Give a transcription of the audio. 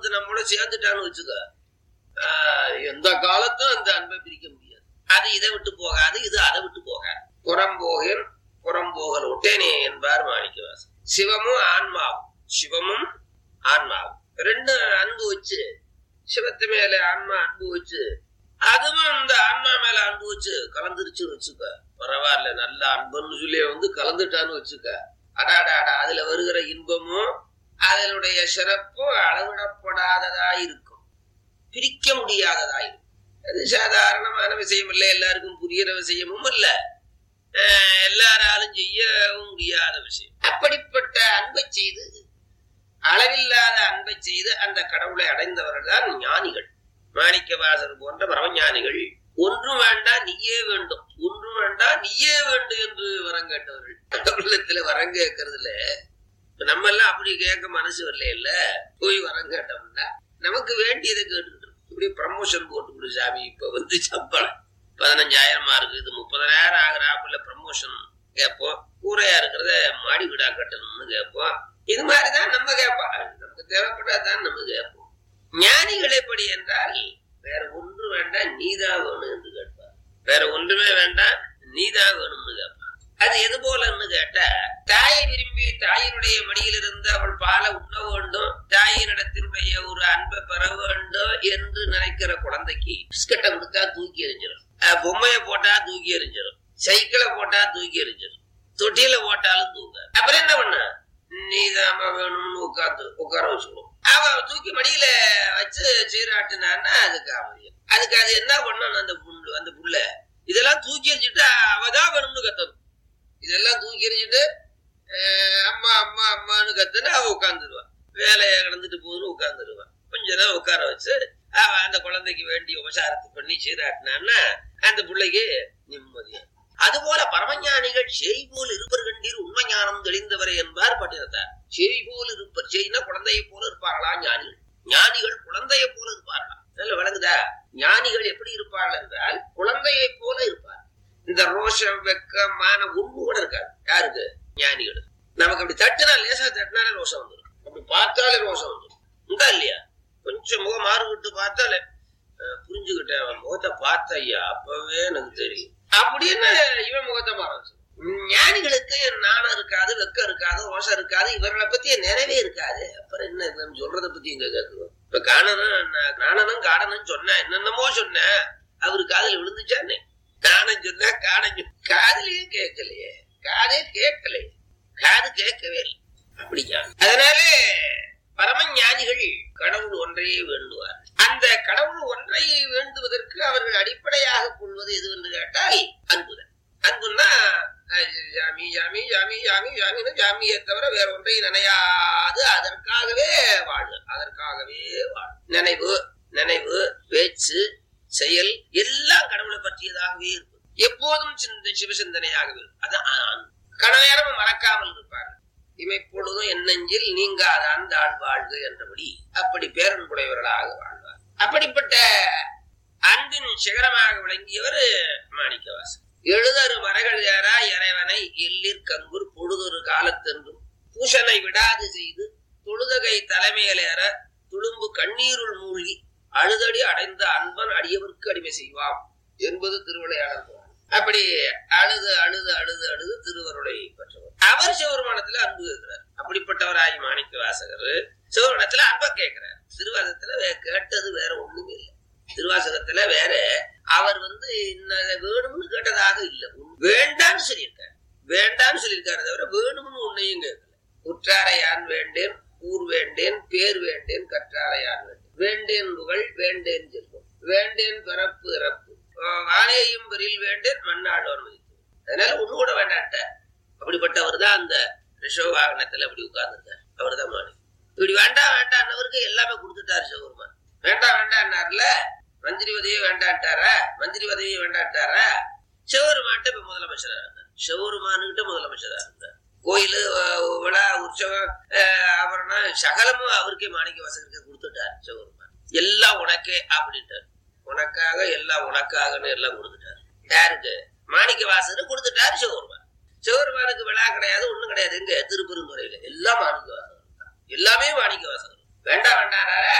ஒருத்தர் நம்மளோட சேர்ந்துட்டான்னு வச்சுக்க ஆஹ் எந்த காலத்தும் அந்த அன்பை பிரிக்க முடியாது அது இதை விட்டு போகாது இது அதை விட்டு போகாது புறம்போகன் புறம்போகல் ஒட்டேனே என்பார் மாணிக்கவாசன் சிவமும் ஆன்மாவும் சிவமும் ஆன்மாவும் ரெண்டு அன்பு வச்சு சிவத்து மேல ஆன்மா அன்பு வச்சு அதுவும் இந்த ஆன்மா மேல அன்பு வச்சு கலந்துருச்சுன்னு வச்சுக்க பரவாயில்ல நல்ல அன்புன்னு சொல்லி வந்து கலந்துட்டான்னு வச்சுக்க அடாடாடா அதுல வருகிற இன்பமும் அதனுடைய சிறப்பும் அளவிடப்படாததா இருக்கும் பிரிக்க முடியாததா இருக்கும் அது சாதாரணமான விஷயம் இல்லை எல்லாருக்கும் புரியிற விஷயமும் இல்ல அஹ் எல்லாராலும் செய்யவும் முடியாத விஷயம் அப்படிப்பட்ட அன்பை செய்து அளவில்லாத அன்பை செய்து அந்த கடவுளை அடைந்தவர்கள் தான் ஞானிகள் மாணிக்கவாசர் போன்ற பரமஞானிகள் ஒன்றும் வேண்டாம் நீயே வேண்டும் ஒன்றும் வேண்டாம் நீயே வேண்டும் என்று வரம் கேட்டவர்கள் கடவுளத்துல வரம் கேட்கறதுல இப்ப நம்ம எல்லாம் அப்படி கேட்க மனசு வரல இல்ல போய் வரம் கேட்டோம்னா நமக்கு வேண்டியதை கேட்டுக்கிட்டு இருக்கோம். இப்படி ப்ரமோஷன் போட்டு கொடு சாமி இப்ப வந்து சம்பளம் பதினஞ்சாயிரமா இருக்கு இது முப்பதாயிரம் ஆகுறாப்புல ப்ரமோஷன் கேட்போம் கூரையா இருக்கிறத மாடி வீடா கட்டணும்னு கேட்போம் இது மாதிரிதான் நம்ம கேட்போம் நமக்கு தேவைப்பட்டாதான் நம்ம கேட்போம் ஞானிகள் எப்படி என்றால் வேற ஒன்று வேண்டாம் நீதான் வேணும் என்று கேட்பார் வேற ஒன்றுமே வேண்டாம் நீதான் வேணும்னு கேட்பார் அது எது போலன்னு கேட்டா தாயை விரும்பி தாயினுடைய மடியிலிருந்து அவள் பாலை உண்ண வேண்டும் தாயினிடத்தினுடைய ஒரு அன்பை பெற வேண்டும் என்று நினைக்கிற குழந்தைக்கு பிஸ்கட்டை கொடுத்தா தூக்கி எறிஞ்சிடும் அஹ் பொம்மையை போட்டா தூக்கி எறிஞ்சிடும் சைக்கிளை போட்டா தூக்கி எறிஞ்சிடும் தொட்டியில போட்டாலும் தூங்க அப்புறம் என்ன பண்ண நீதாம்மா வேணும்னு உட்காந்து உட்கார வச்சுக்கணும் அவ தூக்கி மடியில வச்சு சீராட்டுனான்னா அதுக்கு அமைதியம் அதுக்கு அது என்ன பண்ணணும் அந்த புல்லு அந்த புள்ள இதெல்லாம் தூக்கி எறிஞ்சிட்டு அவதான் வேணும்னு கத்தணும் இதெல்லாம் தூக்கி எறிஞ்சிட்டு அஹ் அம்மா அம்மா அம்மான்னு கத்துன்னு அவ உட்காந்துருவா வேலையை கடந்துட்டு போகுதுன்னு உட்காந்துருவா கொஞ்ச நேரம் உட்கார வச்சு அவ அந்த குழந்தைக்கு வேண்டிய உபசாரத்தை பண்ணி சீராட்டினான்னா அந்த பிள்ளைக்கு நிம்மதியா அதுபோல பரமஞானிகள் செய் போல் இருப்பர் கண்டீர் உண்மை ஞானம் தெளிந்தவரை என்பார் பட்டினத்தார் செய் போல் இருப்பர் செய்னா குழந்தையை போல இருப்பார்களா ஞானிகள் ஞானிகள் குழந்தையை போல இருப்பார்களா நல்ல விளங்குதா ஞானிகள் எப்படி இருப்பார்கள் என்றால் குழந்தையை போல இருப்பார் இந்த ரோஷம் வெக்கமான ஒண்ணு கூட இருக்காது யாருக்கு ஞானிகள் நமக்கு அப்படி தட்டுனா லேசா தட்டினாலே ரோஷம் வந்துடும் அப்படி பார்த்தாலே ரோஷம் வந்துடும் உண்டா இல்லையா கொஞ்சம் முகம் மாறுபட்டு பார்த்தாலே அஹ், புரிஞ்சுக்கிட்டேன் அவன் முகத்தை பார்த்த ஐயா அப்பவே எனக்கு தெரியும் அப்படின்னு இவன் முகத்தை மாற வச்சு ஞானிகளுக்கு நாணம் இருக்காது வெக்கம் இருக்காது ரோஷம் இருக்காது இவர்களை பத்தி நிறைவே இருக்காது அப்புறம் என்ன இவன் சொல்றத பத்தி இங்க கேட்கணும் இப்ப காணனும் நான் காணனும் காணனும் சொன்னேன் என்னென்னமோ சொன்னேன் அவரு காதுல விழுந்துச்சானே காணம் சொன்னா காணம் சொன்ன காதுலயே கேட்கலையே காதே கேட்கலையே காது கேட்கவே இல்லை அப்படியா அதனால பரமஞானிகள் கடவுள் ஒன்றையே வேண்டுவார் அந்த கடவுள் ஒன்றை வேண்டுவதற்கு அவர்கள் அடிப்படையாக கொள்வது எது என்று கேட்டால் அன்புதான் அன்புன்னா அஹ், சாமி சாமி சாமி சாமி சாமின்னு சாமியை தவிர வேற ஒன்றை நினையாது அதற்காகவே வாழு அதற்காகவே வாழு நினைவு நினைவு பேச்சு செயல் எல்லாம் கடவுளை பற்றியதாகவே இருக்கும் எப்போதும் சிந்த சிவசிந்தனையாகவே இருக்கும் அதான் அன்பு. கன நேரம் மறக்காமல் இருப்பார்கள் இமைப்பொழுதும் என்னெஞ்சில் நீங்காத அந்த ஆள் வாழ்க என்றபடி அப்படி பேரன்புடையவர்களாக வாழ்வார் அப்படிப்பட்ட அன்பின் சிகரமாக விளங்கியவர் மாணிக்கவாசன் எழுதரு மறைகள் ஏறா இறைவனை எல்லிற் கங்குர் பொழுதொரு காலத்தென்றும் பூஷனை விடாது செய்து தொழுதகை தலைமையிலேற துளும்பு கண்ணீருள் மூழ்கி அழுதடி அடைந்த அன்பன் அடியவர்க்கு அடிமை செய்வாம் என்பது திருவிளையாடல் புராணம். அப்படி அழுது அழுது அழுது அழுது திருவருளை பெற்றவர் அவர் சிவபெருமானத்துல அன்பு கேட்கிறார் அப்படிப்பட்டவராகி மாணிக்க வாசகர் சிவபெருமானத்துல அன்பை கேட்கிறார் திருவாசகத்துல வே- கேட்டது வேற ஒண்ணுமே இல்லை திருவாசகத்துல வேற அவர் வந்து இன்னதை வேணும்னு கேட்டதாக இல்லை வேண்டாம்னு சொல்லியிருக்காரு வேண்டாம்னு சொல்லியிருக்காரு தவிர வேணும்னு ஒன்னையும் கேட்கல உற்றாரை யான் வேண்டேன் ஊர் வேண்டேன் பேர் வேண்டேன் கற்றாரை யான் வேண்டேன் வேண்டேன் புகழ் வேண்டேன் செல்வம் வேண்டேன் பிறப்பு இறப்பு ஆஹ் வானேயும் பெரில் வேண்டேன் மண்ணாடோன் மதித்து அதனால ஒண்ணு கூட வேண்டாட்ட அப்படிப்பட்டவர் தான் அந்த ரிஷவ வாகனத்துல அப்படி உட்கார்ந்துருக்கார் அவர் தான் மாணி இப்படி வேண்டாம் வேண்டாம்னவருக்கு எல்லாமே கொடுத்துட்டாரு சிவபெருமான் வேண்டாம் வேண்டாம்னார்ல மந்திரி உதவியே வேண்டாட்டாரா மந்திரி உதவியே வேண்டாட்டாரா சிவபெருமான்ட்ட இப்ப முதலமைச்சரா இருந்தார் சிவபெருமானுகிட்ட முதலமைச்சரா இருந்தார் கோயில் விழா உற்சவம் அஹ், ஆபரணம் சகலமும் அவருக்கே மாணிக்க வாசகருக்கு கொடுத்துட்டார் சிவபெருமான் எல்லாம் உனக்கே அப்படின்ட்டார் உனக்காக எல்லாம் உனக்காகன்னு எல்லாம் கொடுத்துட்டார் யாருக்கு மாணிக்க வாசகர் கொடுத்துட்டாரு சிவபெருமான் சிவபெருமானுக்கு விழா கிடையாது ஒண்ணும் கிடையாது எங்க திருப்பெருந்துறையில எல்லாம் மாணிக்க வாசகர் தான். எல்லாமே மாணிக்க வாசகர் வேண்டாம் வேண்டாம்